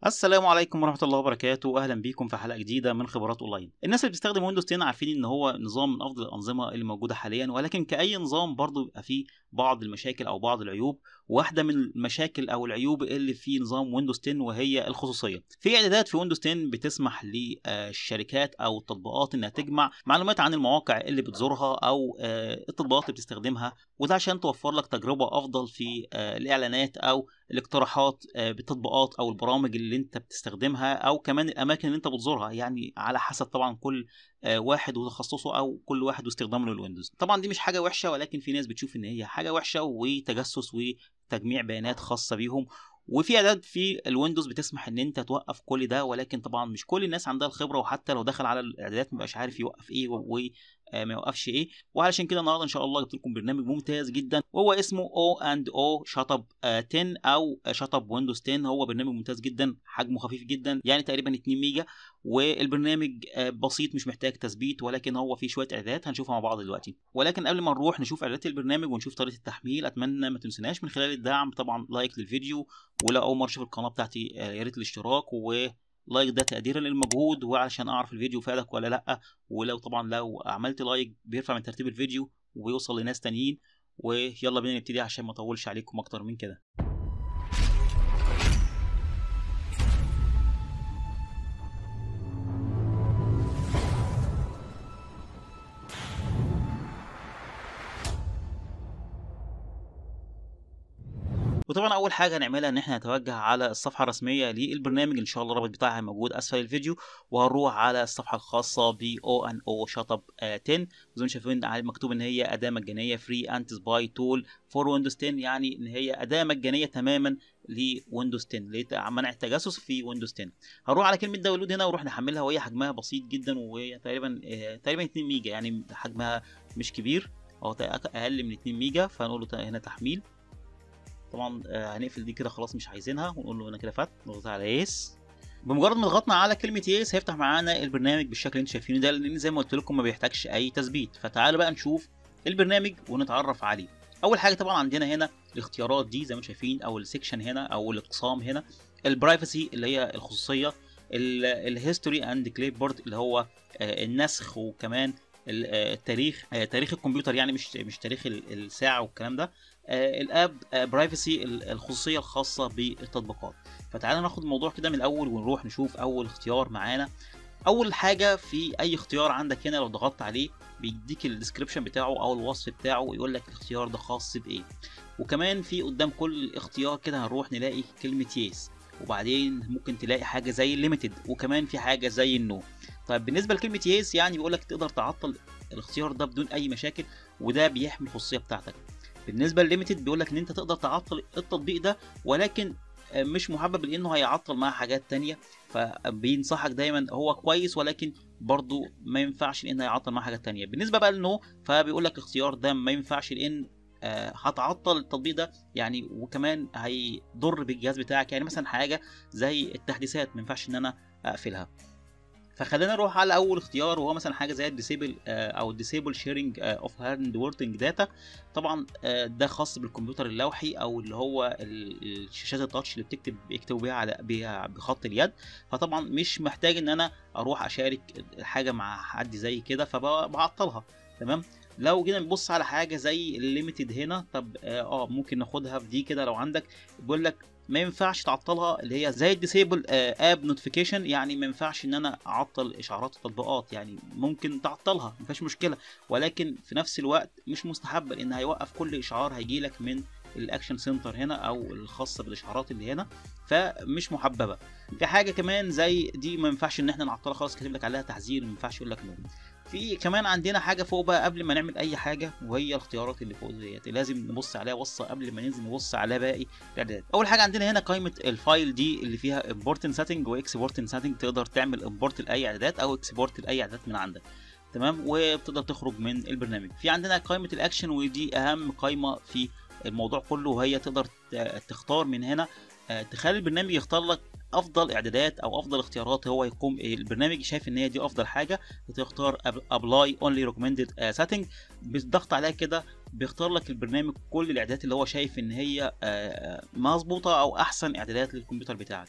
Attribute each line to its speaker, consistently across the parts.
Speaker 1: السلام عليكم ورحمة الله وبركاته أهلا بيكم في حلقة جديدة من خبرات أونلاين الناس اللي بتستخدم ويندوز 10 عارفين إن هو نظام من أفضل الأنظمة اللي موجودة حاليا ولكن كأي نظام برضه بيبقى فيه بعض المشاكل أو بعض العيوب واحدة من المشاكل أو العيوب اللي في نظام ويندوز 10 وهي الخصوصية في إعدادات في ويندوز 10 بتسمح للشركات أو التطبيقات إنها تجمع معلومات عن المواقع اللي بتزورها أو التطبيقات اللي بتستخدمها وده عشان توفر لك تجربة أفضل في الإعلانات أو الاقتراحات بالتطبيقات او البرامج اللي انت بتستخدمها او كمان الاماكن اللي انت بتزورها يعني على حسب طبعا كل واحد وتخصصه او كل واحد واستخدامه للويندوز طبعا دي مش حاجه وحشه ولكن في ناس بتشوف ان هي حاجه وحشه وتجسس وتجميع بيانات خاصه بيهم وفي اعداد في الويندوز بتسمح ان انت توقف كل ده ولكن طبعا مش كل الناس عندها الخبره وحتى لو دخل على الاعدادات مبقاش عارف يوقف ايه وما يوقفش ايه وعلشان كده النهارده ان شاء الله جبت لكم برنامج ممتاز جدا وهو اسمه او اند او شات اب 10 او شات اب ويندوز 10 هو برنامج ممتاز جدا حجمه خفيف جدا يعني تقريبا 2 ميجا والبرنامج بسيط مش محتاج تثبيت ولكن هو فيه شويه اعدادات هنشوفها مع بعض دلوقتي ولكن قبل ما نروح نشوف اعدادات البرنامج ونشوف طريقه التحميل اتمنى ما تنسوناش من خلال الدعم طبعا لايك للفيديو ولو اول مره تشوف القناه بتاعتي يا ريت الاشتراك و لايك ده تقديرا للمجهود وعشان اعرف الفيديو فادك ولا لا ولو طبعا لو عملت لايك بيرفع من ترتيب الفيديو ويوصل لناس تانيين ويلا بينا نبتدي عشان ما اطولش عليكم اكتر من كده وطبعا اول حاجه هنعملها ان احنا نتوجه على الصفحه الرسميه للبرنامج ان شاء الله الرابط بتاعها موجود اسفل الفيديو وهنروح على الصفحه الخاصه ب او ان او شات اب 10 زي ما شايفين مكتوب ان هي اداه مجانيه فري انتي سباي تول فور ويندوز 10 يعني ان هي اداه مجانيه تماما لويندوز 10 لمنع التجسس في ويندوز 10 هنروح على كلمه داونلود هنا ونروح نحملها وهي حجمها بسيط جدا وهي تقريبا تقريبا 2 ميجا يعني حجمها مش كبير او اقل من 2 ميجا فنقول له هنا تحميل طبعا هنقفل دي كده خلاص مش عايزينها ونقول له هنا كده فات نضغط على يس بمجرد ما ضغطنا على كلمه يس هيفتح معانا البرنامج بالشكل اللي انتم شايفينه ده لان زي ما قلت لكم ما بيحتاجش اي تثبيت فتعالوا بقى نشوف البرنامج ونتعرف عليه اول حاجه طبعا عندنا هنا الاختيارات دي زي ما شايفين او السكشن هنا او الاقسام هنا البرايفسي اللي هي الخصوصيه الهيستوري اند كليب بورد اللي هو النسخ وكمان التاريخ تاريخ الكمبيوتر يعني مش مش تاريخ الساعه والكلام ده الاب برايفسي الخصوصيه الخاصه بالتطبيقات فتعالى ناخد الموضوع كده من الاول ونروح نشوف اول اختيار معانا اول حاجه في اي اختيار عندك هنا لو ضغطت عليه بيديك الديسكريبشن بتاعه او الوصف بتاعه ويقول لك الاختيار ده خاص بايه وكمان في قدام كل اختيار كده هنروح نلاقي كلمه يس وبعدين ممكن تلاقي حاجه زي الليميتد وكمان في حاجه زي النو طيب بالنسبه لكلمه يس يعني بيقول لك تقدر تعطل الاختيار ده بدون اي مشاكل وده بيحمي الخصوصيه بتاعتك بالنسبه لليميتد بيقول لك ان انت تقدر تعطل التطبيق ده ولكن مش محبب لانه هيعطل معاه حاجات تانية فبينصحك دايما هو كويس ولكن برضو ما ينفعش لان هيعطل معاه حاجات تانية بالنسبه بقى للنو فبيقول لك الاختيار ده ما ينفعش لان هتعطل التطبيق ده يعني وكمان هيضر بالجهاز بتاعك يعني مثلا حاجه زي التحديثات ما ينفعش ان انا اقفلها فخلينا نروح على اول اختيار وهو مثلا حاجه زي الديسيبل او الديسيبل شيرنج اوف هاند وورتنج داتا طبعا ده خاص بالكمبيوتر اللوحي او اللي هو الشاشات التاتش اللي بتكتب بيكتبوا بيها على بيها بخط اليد فطبعا مش محتاج ان انا اروح اشارك حاجه مع حد زي كده فبعطلها تمام لو جينا نبص على حاجه زي الليميتد هنا طب اه ممكن ناخدها في دي كده لو عندك بيقول لك ما ينفعش تعطلها اللي هي زي الديسيبل اب نوتيفيكيشن يعني ما ينفعش ان انا اعطل اشعارات التطبيقات يعني ممكن تعطلها ما فيهاش مشكله ولكن في نفس الوقت مش مستحب لان هيوقف كل اشعار هيجي لك من الاكشن سنتر هنا او الخاصه بالاشعارات اللي هنا فمش محببه في حاجه كمان زي دي ما ينفعش ان احنا نعطلها خالص كاتب لك عليها تحذير ما ينفعش يقول لك نو في كمان عندنا حاجه فوق بقى قبل ما نعمل اي حاجه وهي الاختيارات اللي فوق ديت لازم نبص عليها بصه قبل ما ننزل نبص على باقي الاعدادات اول حاجه عندنا هنا قائمه الفايل دي اللي فيها امبورتنت سيتنج واكسبورتنت سيتنج تقدر تعمل امبورت لاي اعدادات او اكسبورت لاي اعدادات من عندك تمام وبتقدر تخرج من البرنامج في عندنا قائمه الاكشن ودي اهم قائمه في الموضوع كله وهي تقدر تختار من هنا تخلي البرنامج يختار لك افضل اعدادات او افضل اختيارات هو يقوم البرنامج شايف ان هي دي افضل حاجه بتختار ابلاي اونلي ريكومندد سيتنج بالضغط عليها كده بيختار لك البرنامج كل الاعدادات اللي هو شايف ان هي مظبوطه او احسن اعدادات للكمبيوتر بتاعك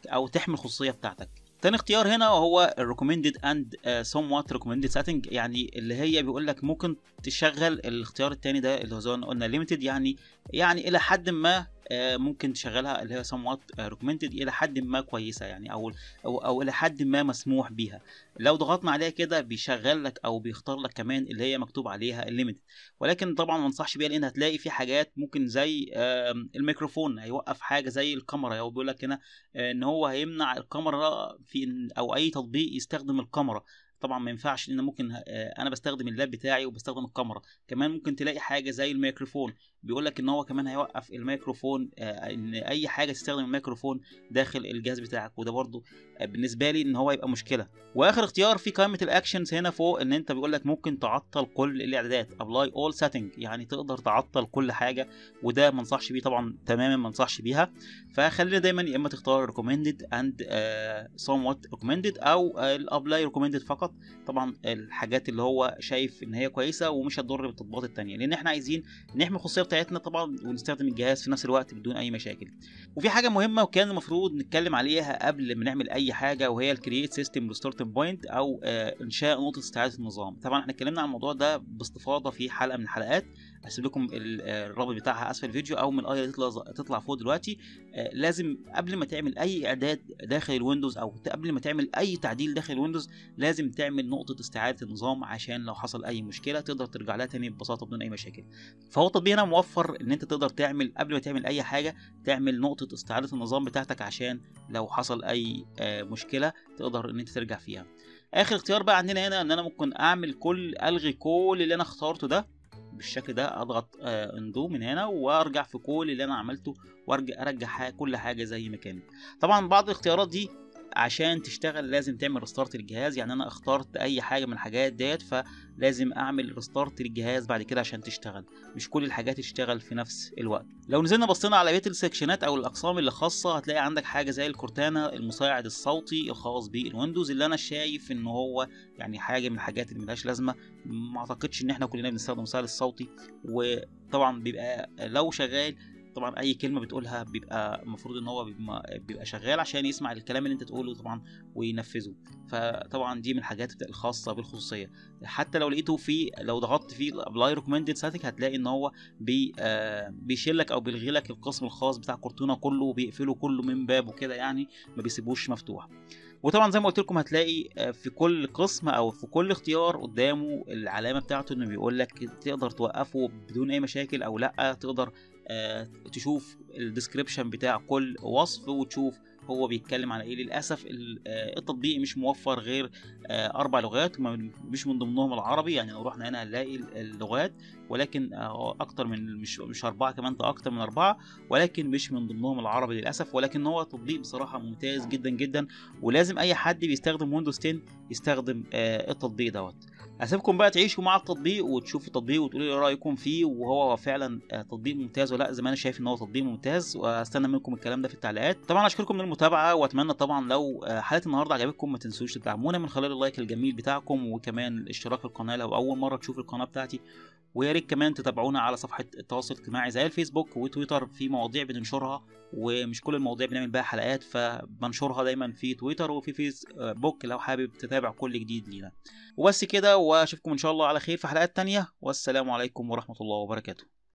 Speaker 1: او تحمي الخصوصيه بتاعتك تاني اختيار هنا وهو recommended and uh, somewhat recommended setting يعني اللي هي بيقول لك ممكن تشغل الاختيار التاني ده اللي هو زي ما قلنا limited يعني يعني الى حد ما ممكن تشغلها اللي هي somewhat recommended الى حد ما كويسه يعني او او, أو الى حد ما مسموح بيها لو ضغطنا عليها كده بيشغل لك او بيختار لك كمان اللي هي مكتوب عليها الليميتد ولكن طبعا ما انصحش بيها لان هتلاقي في حاجات ممكن زي الميكروفون هيوقف حاجه زي الكاميرا هو بيقول لك هنا ان هو هيمنع الكاميرا في او اي تطبيق يستخدم الكاميرا طبعا ما ينفعش لان ممكن انا بستخدم اللاب بتاعي وبستخدم الكاميرا كمان ممكن تلاقي حاجه زي الميكروفون بيقول لك ان هو كمان هيوقف الميكروفون ان اي حاجه تستخدم الميكروفون داخل الجهاز بتاعك وده برضو بالنسبه لي ان هو يبقى مشكله واخر اختيار في قائمه الاكشنز هنا فوق ان انت بيقول لك ممكن تعطل كل الاعدادات ابلاي اول سيتنج يعني تقدر تعطل كل حاجه وده ما انصحش بيه طبعا تماما ما انصحش بيها فخلينا دايما يا اما تختار ريكومندد اند somewhat ريكومندد او الابلاي ريكومندد فقط طبعا الحاجات اللي هو شايف ان هي كويسه ومش هتضر بالتطبيقات التانية لان احنا عايزين نحمي الخصوصيه بتاعتنا طبعا ونستخدم الجهاز في نفس الوقت بدون اي مشاكل وفي حاجه مهمه وكان المفروض نتكلم عليها قبل ما نعمل اي حاجه وهي الكرييت سيستم ريستارت بوينت او آه انشاء نقطه استعاده النظام طبعا احنا اتكلمنا عن الموضوع ده باستفاضه في حلقه من الحلقات هسيب لكم الرابط بتاعها اسفل الفيديو او من الايه اللي تطلع تطلع فوق دلوقتي آه لازم قبل ما تعمل اي اعداد داخل الويندوز او قبل ما تعمل اي تعديل داخل الويندوز لازم تعمل نقطه استعاده النظام عشان لو حصل اي مشكله تقدر ترجع لها تاني ببساطه بدون اي مشاكل فهو التطبيق هنا موفر ان انت تقدر تعمل قبل ما تعمل اي حاجه تعمل نقطه استعاده النظام بتاعتك عشان لو حصل اي آه مشكله تقدر ان انت ترجع فيها اخر اختيار بقى عندنا هنا ان انا ممكن اعمل كل الغي كل اللي انا اخترته ده بالشكل ده اضغط اندو من هنا وارجع في كل اللي انا عملته وارجع ارجع حاجة كل حاجه زي ما كانت طبعا بعض الاختيارات دي عشان تشتغل لازم تعمل ريستارت للجهاز يعني انا اخترت اي حاجه من الحاجات ديت فلازم اعمل ريستارت للجهاز بعد كده عشان تشتغل مش كل الحاجات تشتغل في نفس الوقت لو نزلنا بصينا على بقيه السكشنات او الاقسام اللي خاصه هتلاقي عندك حاجه زي الكورتانا المساعد الصوتي الخاص بالويندوز اللي انا شايف ان هو يعني حاجه من الحاجات اللي ملهاش لازمه ما اعتقدش ان احنا كلنا بنستخدم المساعد الصوتي وطبعا بيبقى لو شغال طبعا اي كلمه بتقولها بيبقى المفروض ان هو بيبقى شغال عشان يسمع الكلام اللي انت تقوله طبعا وينفذه فطبعا دي من الحاجات الخاصه بالخصوصيه حتى لو لقيته في لو ضغطت في ابلاي ريكومندد سيتنج هتلاقي ان هو بي آه بيشيلك او بيلغي لك القسم الخاص بتاع كورتونا كله وبيقفله كله من بابه كده يعني ما بيسيبوش مفتوح وطبعا زي ما قلت لكم هتلاقي في كل قسم او في كل اختيار قدامه العلامه بتاعته انه بيقول لك تقدر توقفه بدون اي مشاكل او لا تقدر آه تشوف الديسكريبشن بتاع كل وصف وتشوف هو بيتكلم على ايه للاسف التطبيق مش موفر غير آه اربع لغات مش من ضمنهم العربي يعني لو رحنا هنا هنلاقي اللغات ولكن آه اكتر من مش مش اربعه كمان ده اكتر من اربعه ولكن مش من ضمنهم العربي للاسف ولكن هو تطبيق بصراحه ممتاز جدا جدا ولازم اي حد بيستخدم ويندوز 10 يستخدم التطبيق دوت هسيبكم بقى تعيشوا مع التطبيق وتشوفوا التطبيق وتقولوا لي رايكم فيه وهو فعلا تطبيق ممتاز ولا زي ما انا شايف ان هو تطبيق ممتاز واستنى منكم الكلام ده في التعليقات طبعا اشكركم من المتابعه واتمنى طبعا لو حلقه النهارده عجبتكم ما تنسوش تدعمونا من خلال اللايك الجميل بتاعكم وكمان الاشتراك في القناه لو اول مره تشوف القناه بتاعتي ويا ريت كمان تتابعونا على صفحه التواصل الاجتماعي زي الفيسبوك وتويتر في مواضيع بننشرها ومش كل المواضيع بنعمل بيها حلقات فبنشرها دايما في تويتر وفي فيسبوك لو حابب تتابع كل جديد لينا وبس كده واشوفكم ان شاء الله على خير في حلقات تانية والسلام عليكم ورحمه الله وبركاته